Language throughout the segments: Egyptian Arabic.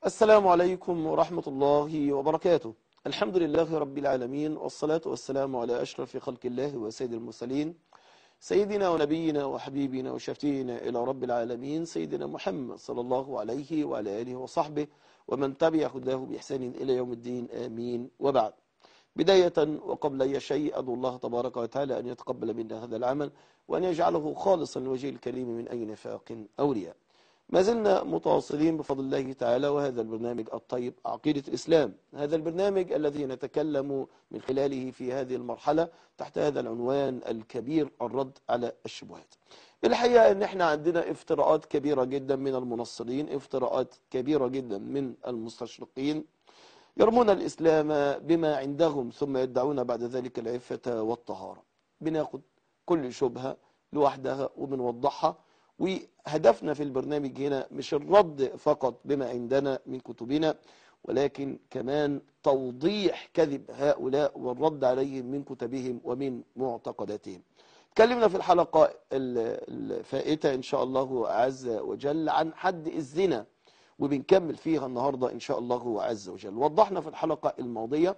السلام عليكم ورحمة الله وبركاته الحمد لله رب العالمين والصلاة والسلام على أشرف خلق الله وسيد المرسلين سيدنا ونبينا وحبيبنا وشفينا إلى رب العالمين سيدنا محمد صلى الله عليه وعلى آله وصحبه ومن تبع هداه بإحسان إلى يوم الدين آمين وبعد بداية وقبل أي شيء أدعو الله تبارك وتعالى أن يتقبل منا هذا العمل وأن يجعله خالصا لوجه الكريم من أي نفاق أو رياء ما زلنا متواصلين بفضل الله تعالى وهذا البرنامج الطيب عقيدة الإسلام هذا البرنامج الذي نتكلم من خلاله في هذه المرحلة تحت هذا العنوان الكبير الرد على الشبهات الحقيقة ان احنا عندنا افتراءات كبيرة جدا من المنصرين افتراءات كبيرة جدا من المستشرقين يرمون الإسلام بما عندهم ثم يدعون بعد ذلك العفة والطهارة بناخد كل شبهة لوحدها وبنوضحها وهدفنا في البرنامج هنا مش الرد فقط بما عندنا من كتبنا ولكن كمان توضيح كذب هؤلاء والرد عليهم من كتبهم ومن معتقداتهم تكلمنا في الحلقة الفائتة إن شاء الله عز وجل عن حد الزنا وبنكمل فيها النهاردة إن شاء الله عز وجل وضحنا في الحلقة الماضية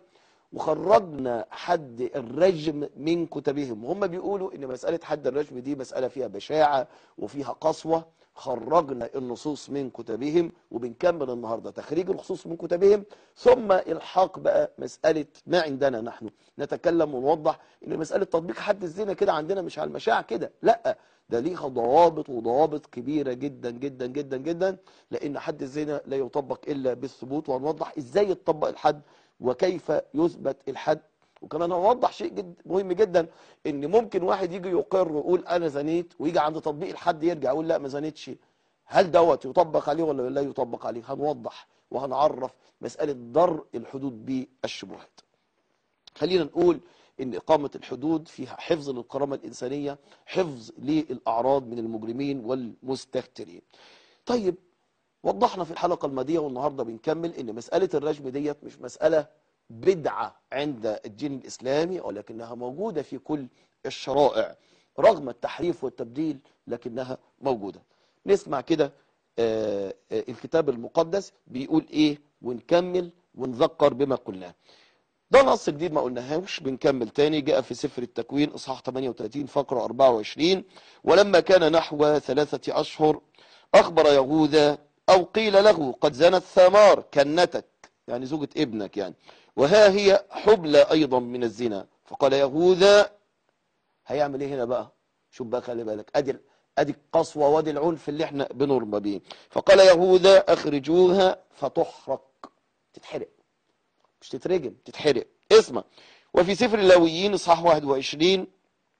وخرجنا حد الرجم من كتبهم وهم بيقولوا ان مسألة حد الرجم دي مسألة فيها بشاعة وفيها قسوة خرجنا النصوص من كتبهم وبنكمل النهاردة تخريج النصوص من كتبهم ثم الحاق بقى مسألة ما عندنا نحن نتكلم ونوضح ان مسألة تطبيق حد الزنا كده عندنا مش على المشاع كده لا ده ليها ضوابط وضوابط كبيرة جدا جدا جدا جدا لان حد الزنا لا يطبق الا بالثبوت وهنوضح ازاي يطبق الحد وكيف يثبت الحد وكمان هنوضح شيء جد مهم جدا ان ممكن واحد يجي يقر ويقول انا زنيت ويجي عند تطبيق الحد يرجع يقول لا ما زنيتش هل دوت يطبق عليه ولا لا يطبق عليه هنوضح وهنعرف مسألة ضر الحدود بالشبهات خلينا نقول ان اقامة الحدود فيها حفظ للكرامة الانسانية حفظ للاعراض من المجرمين والمستهترين طيب وضحنا في الحلقة الماضية والنهاردة بنكمل ان مسألة الرجم ديت مش مسألة بدعة عند الدين الإسلامي ولكنها موجودة في كل الشرائع رغم التحريف والتبديل لكنها موجودة نسمع كده آه آه الكتاب المقدس بيقول ايه ونكمل ونذكر بما قلناه ده نص جديد ما قلناهوش بنكمل تاني جاء في سفر التكوين اصحاح 38 فقرة 24 ولما كان نحو ثلاثة أشهر أخبر يهوذا أو قيل له قد زنت ثمار كنتك يعني زوجة ابنك يعني وها هي حبلى أيضا من الزنا فقال يهوذا هيعمل ايه هنا بقى شوف بقى خلي بالك ادي ادي القسوة وادي العنف اللي احنا بنرمى بيه فقال يهوذا اخرجوها فتحرق تتحرق مش تترجم تتحرق اسمع وفي سفر اللاويين اصحاح 21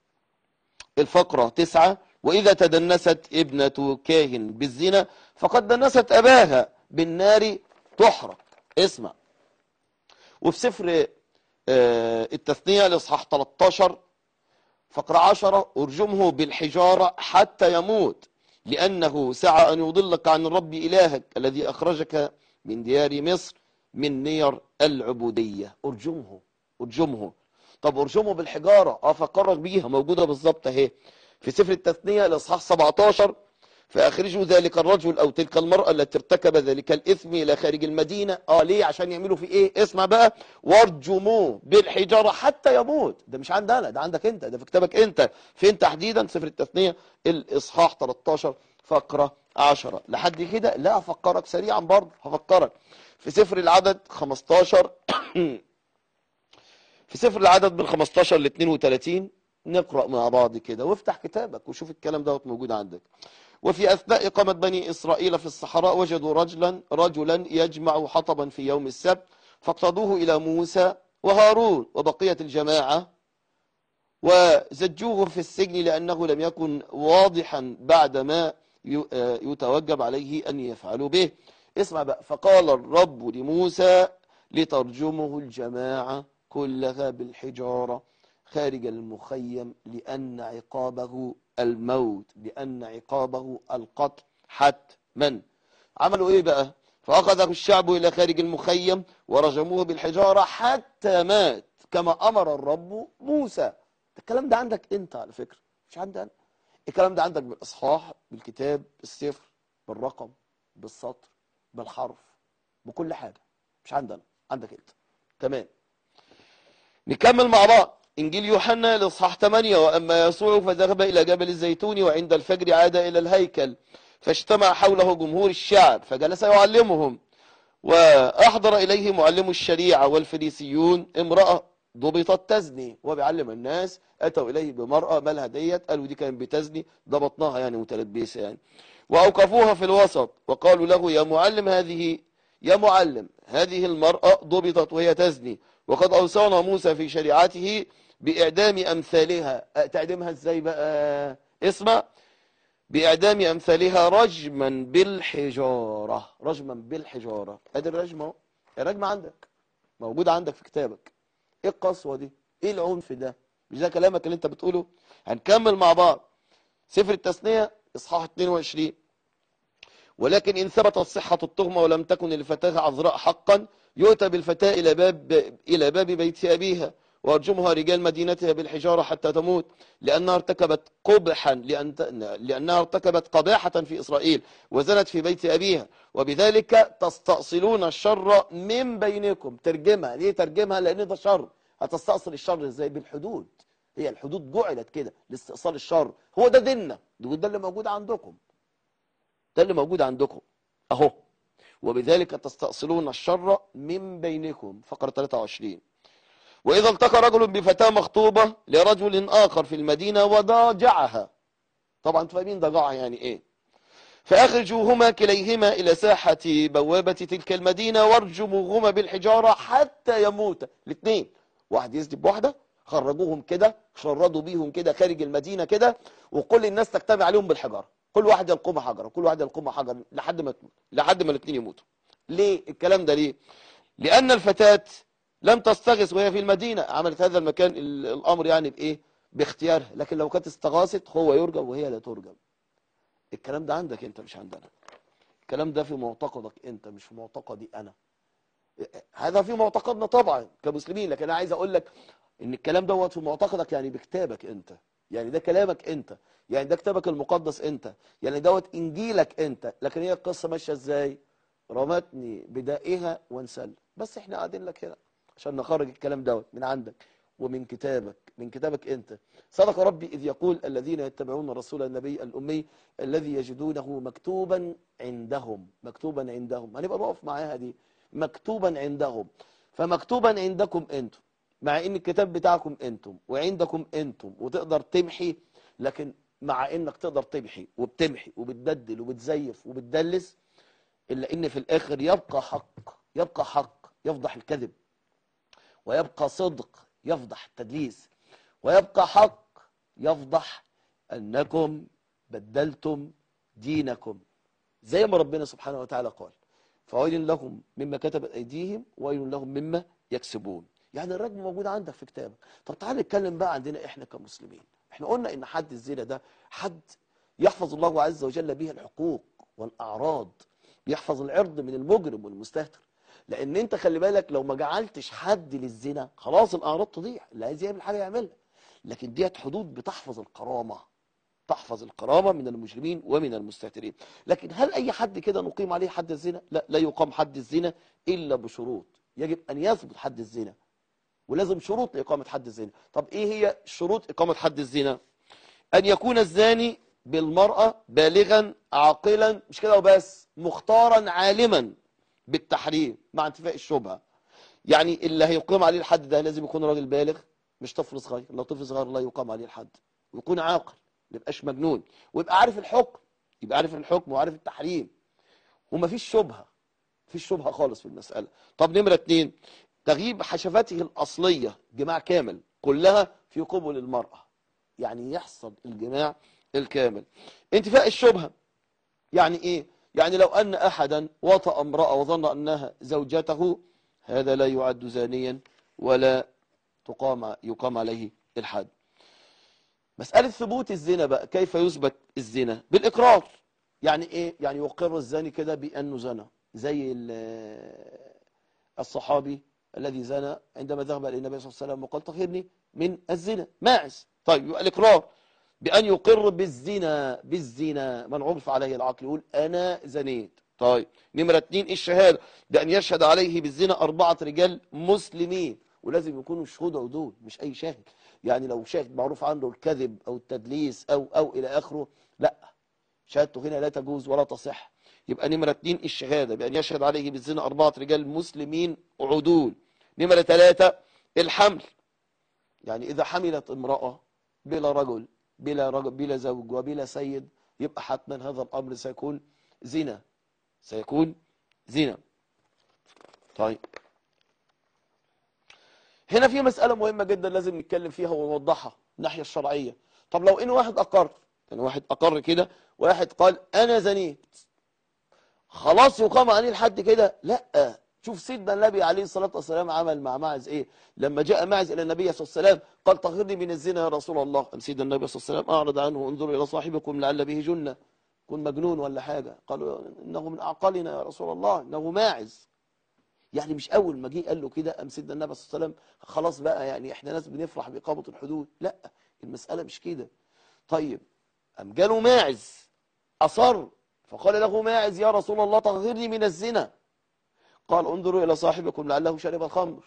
الفقرة 9 وإذا تدنست ابنة كاهن بالزنا فقد دنست أباها بالنار تحرق اسمع وفي سفر التثنية الإصحاح 13 فقرة 10 ارجمه بالحجارة حتى يموت لأنه سعى أن يضلك عن الرب إلهك الذي أخرجك من ديار مصر من نير العبودية ارجمه ارجمه طب ارجمه بالحجارة أفكرك بيها موجودة بالظبط اهي في سفر التثنية الإصحاح 17 فأخرجوا ذلك الرجل أو تلك المرأة التي ارتكب ذلك الإثم إلى خارج المدينة آه ليه عشان يعملوا في إيه اسمع بقى وارجموه بالحجارة حتى يموت ده مش عندي أنا ده عندك أنت ده في كتابك أنت فين تحديدا سفر التثنية الإصحاح 13 فقرة 10 لحد كده لا أفكرك سريعا برضه هفكرك في سفر العدد 15 في سفر العدد من 15 ل 32 نقرأ مع بعض كده وافتح كتابك وشوف الكلام دوت موجود عندك وفي أثناء إقامة بني إسرائيل في الصحراء وجدوا رجلا رجلا يجمع حطبا في يوم السبت فاقتضوه إلى موسى وهارون وبقية الجماعة وزجوه في السجن لأنه لم يكن واضحا بعد ما يتوجب عليه أن يفعلوا به اسمع بقى فقال الرب لموسى لترجمه الجماعة كلها بالحجارة خارج المخيم لأن عقابه الموت لأن عقابه القتل حتما عملوا ايه بقى فأخذه الشعب إلى خارج المخيم ورجموه بالحجارة حتى مات كما أمر الرب موسى الكلام ده عندك انت على فكرة مش عندي انا الكلام ده عندك بالإصحاح بالكتاب بالسفر بالرقم بالسطر بالحرف بكل حاجة مش عندنا عندك انت تمام نكمل مع بعض إنجيل يوحنا الإصحاح 8 وأما يسوع فذهب إلى جبل الزيتون وعند الفجر عاد إلى الهيكل فاجتمع حوله جمهور الشعب فجلس يعلمهم وأحضر إليه معلم الشريعة والفريسيون امرأة ضبطت تزني وهو بيعلم الناس أتوا إليه بمرأة مالها ديت قالوا دي كانت بتزني ضبطناها يعني متلبسة يعني وأوقفوها في الوسط وقالوا له يا معلم هذه يا معلم هذه المرأة ضبطت وهي تزني وقد أوصانا موسى في شريعته بإعدام أمثالها أه، تعدمها إزاي بقى اسمع بإعدام أمثالها رجما بالحجارة رجما بالحجارة أدي الرجم اهو الرجم عندك موجود عندك في كتابك إيه القسوة دي إيه العنف ده مش ده كلامك اللي أنت بتقوله هنكمل مع بعض سفر التثنية إصحاح 22 ولكن إن ثبتت صحة التهمة ولم تكن الفتاة عذراء حقا يؤتى بالفتاة إلى باب إلى باب بيت أبيها ويرجمها رجال مدينتها بالحجارة حتى تموت لأنها ارتكبت قبحا لأن لأنها ارتكبت قباحة في إسرائيل وزنت في بيت أبيها وبذلك تستأصلون الشر من بينكم ترجمها ليه ترجمها لأن ده شر هتستأصل الشر إزاي بالحدود هي الحدود جعلت كده لاستئصال الشر هو ده ديننا ده اللي موجود عندكم ده اللي موجود عندكم اهو وبذلك تستأصلون الشر من بينكم فقرة 23 وإذا التقى رجل بفتاة مخطوبة لرجل آخر في المدينة وضاجعها طبعا انتوا فاهمين ضجعها يعني ايه فأخرجوهما كليهما إلى ساحة بوابة تلك المدينة وارجموهما بالحجارة حتى يموتا الاثنين واحد يسجد بواحدة خرجوهم كده شردوا بيهم كده خارج المدينة كده وكل الناس تجتمع عليهم بالحجارة كل واحد يلقمها حجرة كل واحد يلقمها حجر لحد ما تموت لحد ما الاثنين يموتوا ليه الكلام ده ليه لأن الفتاة لم تستغث وهي في المدينة عملت هذا المكان الأمر يعني بإيه باختيارها لكن لو كانت استغاثت هو يرجم وهي لا ترجم الكلام ده عندك انت مش عندنا الكلام ده في معتقدك انت مش في معتقدي انا هذا في معتقدنا طبعا كمسلمين لكن انا عايز اقول لك ان الكلام دوت في معتقدك يعني بكتابك انت يعني ده كلامك انت يعني ده كتابك المقدس انت يعني دوت انجيلك انت لكن هي القصه ماشيه ازاي رمتني بدائها وانسل بس احنا قاعدين لك هنا عشان نخرج الكلام دوت من عندك ومن كتابك من كتابك انت صدق ربي اذ يقول الذين يتبعون رسول النبي الامي الذي يجدونه مكتوبا عندهم مكتوبا عندهم هنبقى نقف معاها دي مكتوبا عندهم فمكتوبا عندكم انتم مع ان الكتاب بتاعكم انتم وعندكم انتم وتقدر تمحي لكن مع انك تقدر تمحي وبتمحي وبتبدل وبتزيف وبتدلس الا ان في الاخر يبقى حق يبقى حق يفضح الكذب ويبقى صدق يفضح التدليس ويبقى حق يفضح انكم بدلتم دينكم زي ما ربنا سبحانه وتعالى قال فويل لهم مما كتبت ايديهم وويل لهم مما يكسبون يعني الرجم موجود عندك في كتابك طب تعال نتكلم بقى عندنا احنا كمسلمين احنا قلنا ان حد الزنا ده حد يحفظ الله عز وجل به الحقوق والاعراض يحفظ العرض من المجرم والمستهتر لان انت خلي بالك لو ما جعلتش حد للزنا خلاص الاعراض تضيع اللي عايز يعمل حاجه يعملها لكن ديت حدود بتحفظ الكرامه تحفظ الكرامه من المجرمين ومن المستهترين لكن هل اي حد كده نقيم عليه حد الزنا لا لا يقام حد الزنا الا بشروط يجب ان يثبت حد الزنا ولازم شروط لإقامة حد الزنا طب إيه هي شروط إقامة حد الزنا أن يكون الزاني بالمرأة بالغا عاقلا مش كده وبس مختارا عالما بالتحريم مع انتفاء الشبهة يعني اللي هيقام عليه الحد ده لازم يكون راجل بالغ مش طفل صغير لو طفل صغير لا يقام عليه الحد ويكون عاقل ما يبقاش مجنون ويبقى عارف الحكم يبقى عارف الحكم وعارف التحريم ومفيش شبهة مفيش شبهة خالص في المسألة طب نمرة اتنين تغييب حشفاته الأصلية جماع كامل كلها في قبل المرأة يعني يحصل الجماع الكامل انتفاء الشبهة يعني ايه يعني لو أن أحدا وطأ امرأة وظن أنها زوجته هذا لا يعد زانيا ولا تقام يقام عليه الحد مسألة ثبوت الزنا بقى كيف يثبت الزنا بالإقرار يعني ايه يعني يقر الزاني كده بأنه زنى زي الصحابي الذي زنى عندما ذهب إلى النبي صلى الله عليه وسلم وقال طهرني من الزنا ماعز طيب يبقى الإقرار بأن يقر بالزنا بالزنا من عرف عليه العقل يقول أنا زنيت طيب نمرة اتنين الشهادة بأن يشهد عليه بالزنا أربعة رجال مسلمين ولازم يكونوا شهود عدول مش أي شاهد يعني لو شاهد معروف عنده الكذب أو التدليس أو أو إلى آخره لا شهادته هنا لا تجوز ولا تصح يبقى نمرة اتنين الشهادة بأن يشهد عليه بالزنا أربعة رجال مسلمين عدول نمرة ثلاثة الحمل يعني إذا حملت امرأة بلا رجل بلا رجل بلا زوج وبلا سيد يبقى حتما هذا الأمر سيكون زنا سيكون زنا طيب هنا في مسألة مهمة جدا لازم نتكلم فيها ونوضحها الناحية الشرعية طب لو إن واحد أقر يعني واحد أقر كده واحد قال أنا زنيت خلاص يقام عليه الحد كده لا شوف سيدنا النبي عليه الصلاة والسلام عمل مع معز ايه لما جاء معز الى النبي صلى الله عليه وسلم قال طهرني من الزنا يا رسول الله قال سيدنا النبي صلى الله عليه وسلم اعرض عنه انظروا الى صاحبكم لعل به جنة كن مجنون ولا حاجة قالوا انه من اعقالنا يا رسول الله انه ماعز يعني مش اول ما جه قال له كده ام سيدنا النبي صلى الله عليه وسلم خلاص بقى يعني احنا ناس بنفرح باقامة الحدود لا المسألة مش كده طيب ام جاله ماعز اصر فقال له ماعز يا رسول الله طهرني من الزنا قال انظروا إلى صاحبكم لعله شرب الخمر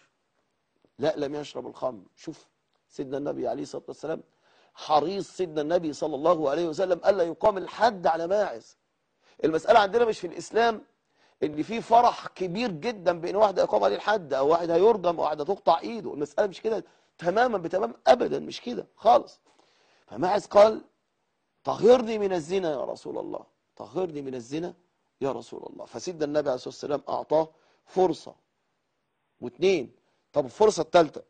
لا لم يشرب الخمر شوف سيدنا النبي عليه الصلاة والسلام حريص سيدنا النبي صلى الله عليه وسلم ألا يقام الحد على ماعز المسألة عندنا مش في الإسلام ان في فرح كبير جدا بان واحد يقام عليه الحد او واحد هيرجم او واحد هتقطع ايده المسألة مش كده تماما بتمام ابدا مش كده خالص فماعز قال طهرني من الزنا يا رسول الله طهرني من الزنا يا رسول الله فسيدنا النبي عليه الصلاة والسلام أعطاه فرصة واثنين طب الفرصة الثالثة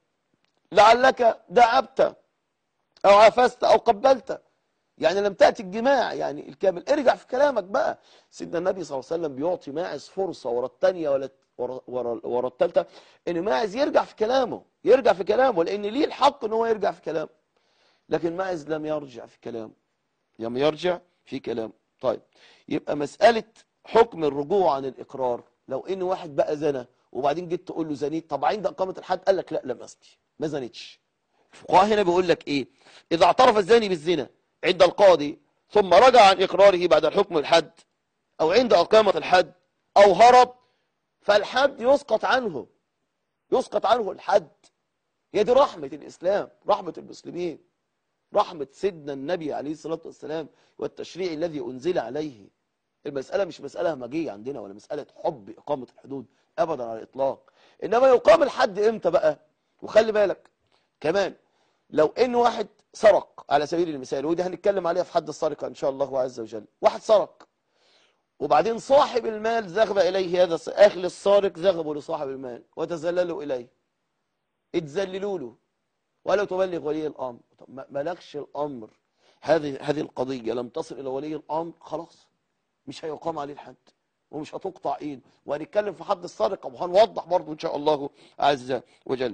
لعلك دعبت أو عفست أو قبلت يعني لم تأتي الجماع يعني الكامل ارجع في كلامك بقى سيدنا النبي صلى الله عليه وسلم بيعطي ماعز فرصة ورا الثانية ولا ورا, ورا, ورا الثالثة ان ماعز يرجع في كلامه يرجع في كلامه لان ليه الحق ان هو يرجع في كلامه لكن ماعز لم يرجع في كلامه لم يرجع في كلامه طيب يبقى مسألة حكم الرجوع عن الإقرار لو إن واحد بقى زنى وبعدين جيت تقول له زنيت طب عند إقامة الحد قال لك لا لم أزني ما زنيتش الفقهاء هنا بيقول لك إيه إذا اعترف الزاني بالزنا عند القاضي ثم رجع عن إقراره بعد الحكم الحد أو عند إقامة الحد أو هرب فالحد يسقط عنه يسقط عنه الحد هي دي رحمة الإسلام رحمة المسلمين رحمة سيدنا النبي عليه الصلاة والسلام والتشريع الذي أنزل عليه المسألة مش مسألة همجية عندنا ولا مسألة حب إقامة الحدود أبدا على الإطلاق إنما يقام الحد إمتى بقى وخلي بالك كمان لو إن واحد سرق على سبيل المثال ودي هنتكلم عليها في حد السرقة إن شاء الله عز وجل واحد سرق وبعدين صاحب المال ذهب إليه هذا أهل السارق ذهبوا لصاحب المال وتذللوا إليه اتذللوا له ولا تبلغ ولي الأمر طب مالكش الأمر هذه هذه القضية لم تصل إلى ولي الأمر خلاص مش هيقام عليه الحد ومش هتقطع ايده وهنتكلم في حد السرقة وهنوضح برضه إن شاء الله عز وجل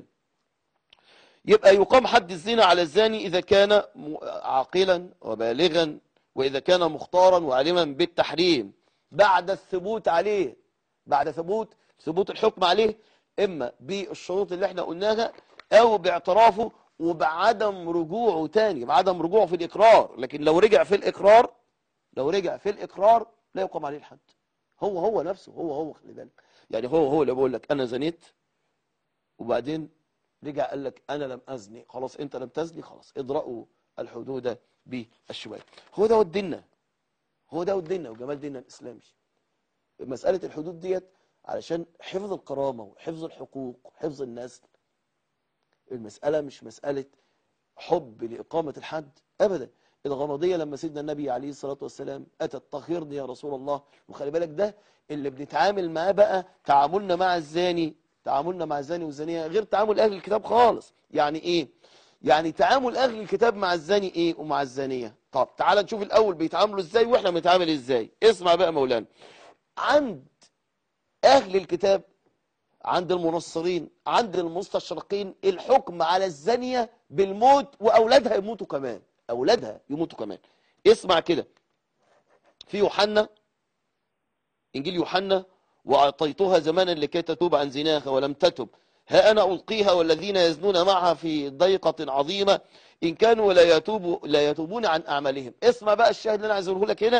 يبقى يقام حد الزنا على الزاني إذا كان عاقلا وبالغا وإذا كان مختارا وعالما بالتحريم بعد الثبوت عليه بعد ثبوت ثبوت الحكم عليه إما بالشروط اللي احنا قلناها أو باعترافه وبعدم رجوعه تاني بعدم رجوعه في الإقرار لكن لو رجع في الإقرار لو رجع في الإقرار لا يقام عليه الحد هو هو نفسه هو هو خلي بالك يعني هو هو اللي بقول لك أنا زنيت وبعدين رجع قال لك أنا لم أزني خلاص أنت لم تزني خلاص اضرأوا الحدود بالشباب هو ده ودينا هو ده ودينا وجمال ديننا الإسلامي مسألة الحدود ديت علشان حفظ الكرامة وحفظ الحقوق وحفظ النسل المسألة مش مسألة حب لإقامة الحد أبدا الغمضية لما سيدنا النبي عليه الصلاة والسلام أتت طهرني يا رسول الله وخلي بالك ده اللي بنتعامل معاه بقى تعاملنا مع الزاني تعاملنا مع الزاني والزانية غير تعامل أهل الكتاب خالص يعني إيه يعني تعامل أهل الكتاب مع الزاني إيه ومع الزانية طب تعال نشوف الأول بيتعاملوا إزاي وإحنا بنتعامل إزاي اسمع بقى مولانا عند أهل الكتاب عند المنصرين عند المستشرقين الحكم على الزانية بالموت وأولادها يموتوا كمان أولادها يموتوا كمان اسمع كده في يوحنا إنجيل يوحنا وأعطيتها زمانا لكي تتوب عن زناها ولم تتب ها أنا ألقيها والذين يزنون معها في ضيقة عظيمة إن كانوا لا يتوبوا لا يتوبون عن أعمالهم اسمع بقى الشاهد اللي أنا عايز أقوله لك هنا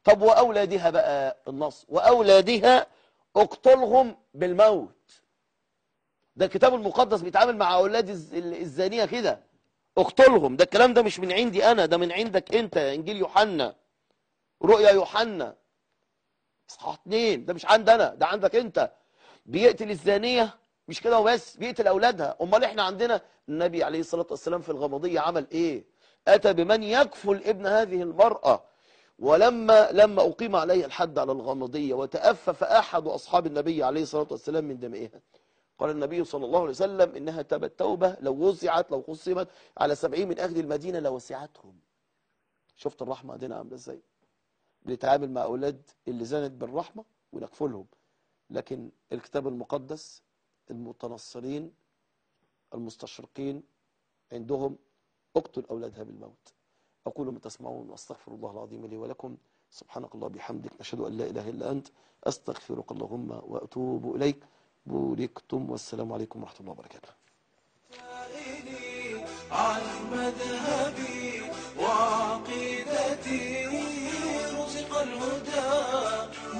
طب وأولادها بقى النص وأولادها اقتلهم بالموت ده الكتاب المقدس بيتعامل مع أولاد الز- الزانية كده اقتلهم ده الكلام ده مش من عندي أنا ده من عندك أنت إنجيل يوحنا رؤيا يوحنا اصحاح اتنين ده مش عندي أنا ده عندك أنت بيقتل الزانية مش كده وبس بيقتل أولادها أمال إحنا عندنا النبي عليه الصلاة والسلام في الغمضية عمل إيه أتى بمن يكفل ابن هذه المرأة ولما لما أقيم عليه الحد على الغمضية وتأفف أحد أصحاب النبي عليه الصلاة والسلام من دمائها قال النبي صلى الله عليه وسلم إنها تبت توبة لو وزعت لو قسمت على سبعين من أهل المدينة لوسعتهم شفت الرحمة عندنا عاملة إزاي بنتعامل مع أولاد اللي زانت بالرحمة ونكفلهم لكن الكتاب المقدس المتنصرين المستشرقين عندهم اقتل أولادها بالموت أقول ما تسمعون وأستغفر الله العظيم لي ولكم سبحانك الله بحمدك نشهد أن لا إله إلا أنت أستغفرك اللهم وأتوب إليك بوركتم والسلام عليكم ورحمة الله وبركاته سائلي عن مذهبي وعقيدتي رزق الهدى